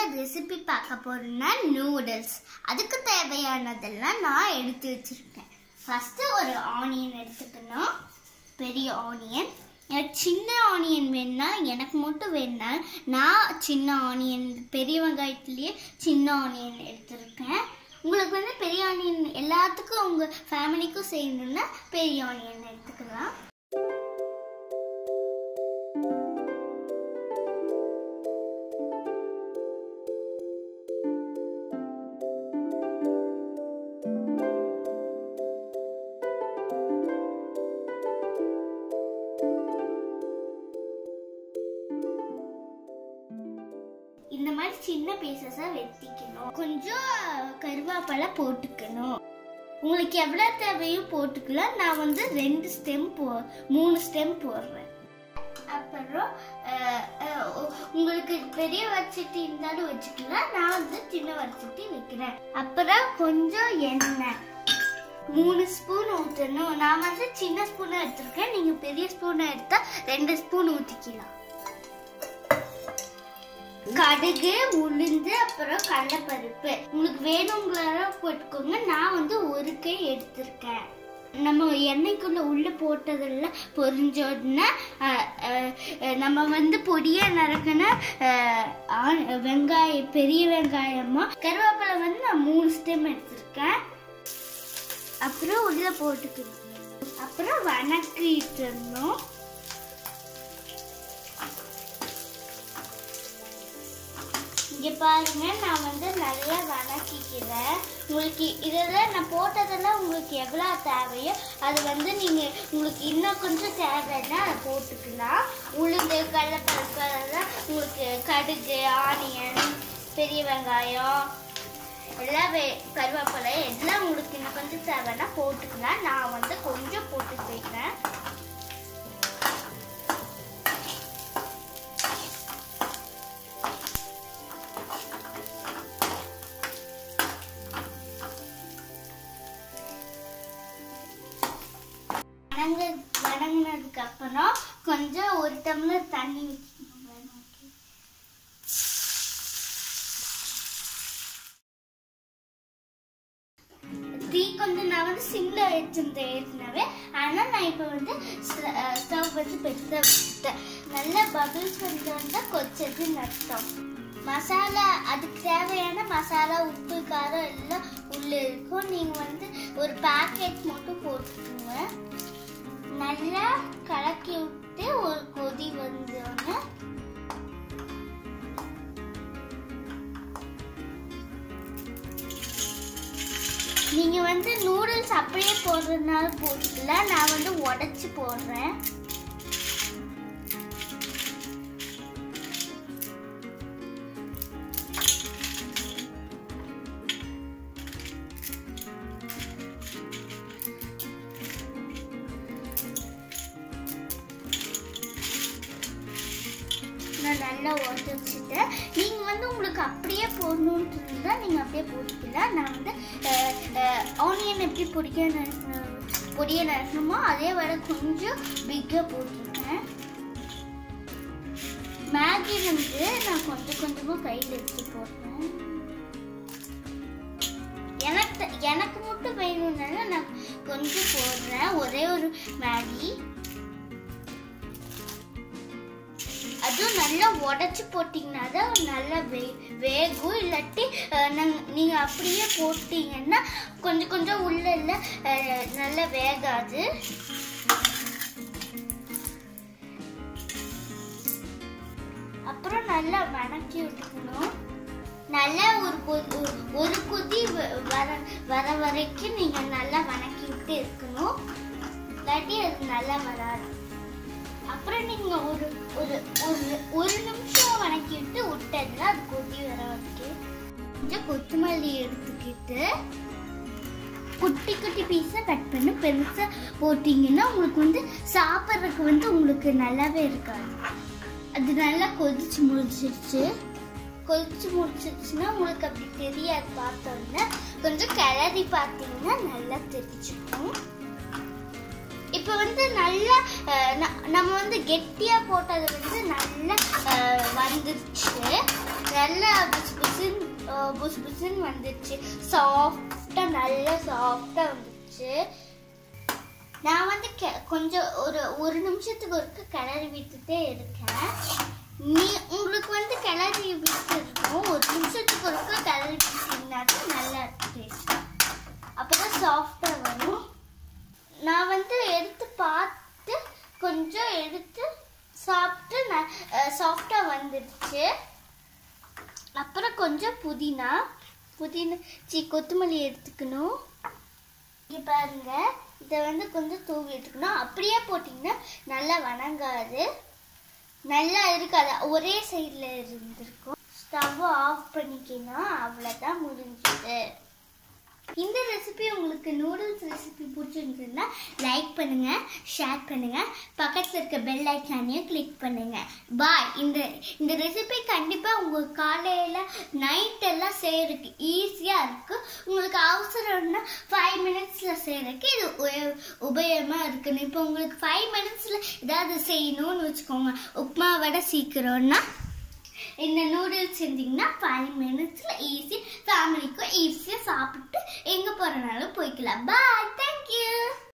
Recipe பார்க்க போறோம்னா noodles அதுக்கு தேவையானதெல்லாம் நான் எடுத்து வச்சிருக்கேன் ஃபர்ஸ்ட் ஒரு ஆனியன் எடுத்துக்கணும் பெரிய ஆனியன் எனக்கு சின்ன ஆனியன் வேணும்னா எனக்கு மட்டும் வேணும்னா நான் சின்ன ஆனியன் பெரிய வெங்காயத்துலேயே சின்ன ஆனியன் எடுத்திருக்கேன் உங்களுக்கு வந்து பெரிய ஆனியன் எல்லாத்துக்கும் உங்கள் ஃபேமிலிக்கும் செய்யணும்னா பெரிய ஆனியன் எடுத்துக்கலாம் இந்த மாதிரி சின்ன பீசஸா வெட்டிக்கணும் கொஞ்சம் கருவேப்பிலை போட்டுக்கணும் உங்களுக்கு எவ்வளோ தேவையோ போட்டுக்கலாம் நான் வந்து ரெண்டு ஸ்டெம் போ மூணு ஸ்டெம் போடுறேன் அப்புறம் அஹ், அஹ், உ- உங்களுக்கு பெரிய வரிசட்டி இருந்தாலும் வச்சுக்கலாம் நான் வந்து சின்ன வரிசட்டி வைக்கிறேன் அப்புறம் கொஞ்சம் எண்ணெய் மூணு ஸ்பூன் ஊற்றணும் நான் வந்து சின்ன ஸ்பூனை எடுத்திருக்கேன் நீங்க பெரிய ஸ்பூனை எடுத்தா ரெண்டு ஸ்பூன் ஊற்றிக்கலாம் கடுகு உளுந்து அப்புறம் கடலைப்பருப்பு உங்களுக்கு வேணுங்களா போட்டுக்கோங்க நான் வந்து ஒரு கை எடுத்திருக்கேன் நம்ம எண்ணெய்க்குள்ள உள்ள போட்டதெல்லாம் பொரிஞ்ச உடனே அஹ், அஹ், அஹ், நம்ம வந்து பொடியா நறுக்கின வெங்காயம் பெரிய வெங்காயமா கருவேப்பிலை வந்து நான் மூணு ஸ்டெம் எடுத்திருக்கேன் அப்புறம் உள்ள போட்டுக்கணும் அப்புறம் வணக்கிட்டணும் இங்க பாருங்க நான் வந்து நிறைய வணக்கிக்கிறேன் உங்களுக்கு இதெல்லாம் நான் போட்டதெல்லாம் உங்களுக்கு எவ்வளோ தேவையோ அது வந்து நீங்க உங்களுக்கு இன்னும் கொஞ்சம் தேவைன்னா அதை போட்டுக்கலாம் உளுந்து கடலைப்பருப்பு அதெல்லாம் உங்களுக்கு கடுகு ஆனியன் பெரிய வெங்காயம் எல்லாம் வே கருவேப்பிலை எல்லாம் உங்களுக்கு இன்னும் கொஞ்சம் தேவைன்னா போட்டுக்கலாம் நான் வந்து கொஞ்சம் போட்டு வைக்கிறேன் வணங்க வணங்கினதுக்கு அப்புறம் கொஞ்சம் ஒரு டம்ளர் தண்ணி ஊத்திக்கணும். தீ கொஞ்சம் நான் வந்து சிம்ல வச்சிருந்தேன் ஏற்கனவே ஆனால் நான் இப்போ வந்து ஸ்டவ் வந்து பெருசாக வச்சுட்டேன் நல்லா பபிள்ஸ் வந்தோன்னா கொச்சது நட்டோம் மசாலா அதுக்கு தேவையான மசாலா உப்பு காரம் எல்லாம் உள்ள இருக்கும் நீங்கள் வந்து ஒரு பேக்கெட் மட்டும் போட்டுக்கோங்க நல்லா கலக்கி விட்டு ஒரு கொதி வந்தோடனே நீங்க வந்து நூடுல்ஸ் அப்படியே போடுறதுனால போட்டுக்கலாம் நான் வந்து உடைச்சு போடுறேன் நான் நல்லா உடச்சி வச்சுட்டேன் நீங்கள் வந்து உங்களுக்கு அப்படியே போடணுன்ட்டு இருந்தால் நீங்கள் அப்படியே போட்டுக்கலாம் நான் வந்து ஆனியன் எப்படி பொடிக்க நறு- பொடிய நறுக்கணுமோ அதே வர கொஞ்சம் பிக்காக போட்டிருக்கேன் மேகி வந்து நான் கொஞ்சம் கொஞ்சமாக கையில் எடுத்து போடுறேன் எனக்கு த- எனக்கு மட்டும் வேணும்னால நான் கொஞ்சம் போடுறேன் ஒரே ஒரு மேகி அதுவும் நல்லா உடச்சி போட்டிங்கன்னா தான் நல்லா வே வேகும் இல்லாட்டி அஹ், நாங்க- நீங்க அப்படியே போட்டீங்கன்னா கொஞ்சம் கொஞ்சம் உள்ள இல்ல, அஹ், நல்லா வேகாது அப்புறம் நல்லா வணக்கி விட்டுக்கணும் நல்லா ஒரு கொதி ஒரு கொதி வ- வர வர வரைக்கும் நீங்க நல்லா வணக்கி விட்டு இருக்கணும் இல்லாட்டி அது நல்லா வராது அப்புறம் நீங்க ஒரு ஒரு ஒரு ஒரு நிமிஷம் வணக்கிட்டு விட்டதுல அது கொதி வர வரைக்கும் கொஞ்சம் கொத்தமல்லி எடுத்துக்கிட்டு குட்டி குட்டி பீஸா கட் பண்ணி பெருசா போட்டீங்கன்னா உங்களுக்கு வந்து சாப்பிட்றதுக்கு வந்து உங்களுக்கு நல்லாவே இருக்காது அது நல்லா கொதிச்சு முடிச்சிருச்சு கொதிச்சு முடிச்சிருச்சுன்னா உங்களுக்கு அப்படி தெரியாது பார்த்தோன்னா கொஞ்சம் கிளறி பார்த்தீங்கன்னா நல்லா தெரிஞ்சுக்கும் இப்போ வந்து நல்லா அஹ், ந- நம்ம வந்து கெட்டியா போட்டது வந்து நல்லா அஹ், வந்துருச்சு நல்லா பிசு அஹ், புசு புசுன்னு வந்துச்சு சாஃப்டா நல்லா சாஃப்டா வந்துச்சு நான் வந்து கெ- கொஞ்சம் ஒரு ஒரு நிமிஷத்துக்கு ஒருக்க கிளறி விட்டுட்டே இருக்கேன் நீ உங்களுக்கு வந்து கிளறி விட்டு இருக்கும் ஒரு நிமிஷத்துக்கு ஒருக்க கிளறி விட்டீங்கன்னா நல்லா இருக்கும் டேஸ்ட் அப்பதான் சாஃப்டா வரும் நான் வந்து எடுத்து பார்த்து கொஞ்சம் எடுத்து சாப்பிட்டு சாஃப்டா வந்துடுச்சு அப்புறம் கொஞ்சம் புதினா புதினா சி கொத்தமல்லி எடுத்துக்கணும் இங்க பாருங்க இதை வந்து கொஞ்சம் தூவி எடுத்துக்கணும் அப்படியே போட்டிங்கன்னா நல்லா வணங்காது நல்லா இருக்காது ஒரே சைடில் இருந்திருக்கும் ஸ்டவ் ஆஃப் பண்ணிக்கணும் அவ்வளோதான் முடிஞ்சது இந்த ரெசிபி உங்களுக்கு நூடுல்ஸ் ரெசிபி பிடிச்சிருந்ததுன்னா லைக் பண்ணுங்க ஷேர் பண்ணுங்க பக்கத்தில் இருக்க பெல் ஐக்கானையும் கிளிக் பண்ணுங்க பாய் இந்த இந்த ரெசிபி கண்டிப்பாக உங்கள் காலையில் நைட் எல்லாம் செய்யறதுக்கு ஈஸியாக இருக்கு உங்களுக்கு அவசரம்னா ஃபைவ் மினிட்ஸில் செய்யறதுக்கு இது உய- உபயோகமா இருக்குன்னு இப்போ உங்களுக்கு ஃபைவ் மினிட்ஸில் ஏதாவது செய்யணும்னு வச்சுக்கோங்க உப்புமா விட சீக்கிரம்னா இந்த நூடுல்ஸ் செஞ்சீங்கன்னா ஃபைவ் மினிட்ஸில் ஈஸி ஃபேமிலிக்கும் ஈஸியாக சாப்பிட்டு எங்கே போகிறனாலும் போய்க்கலாம் பாய் தேங்க்யூ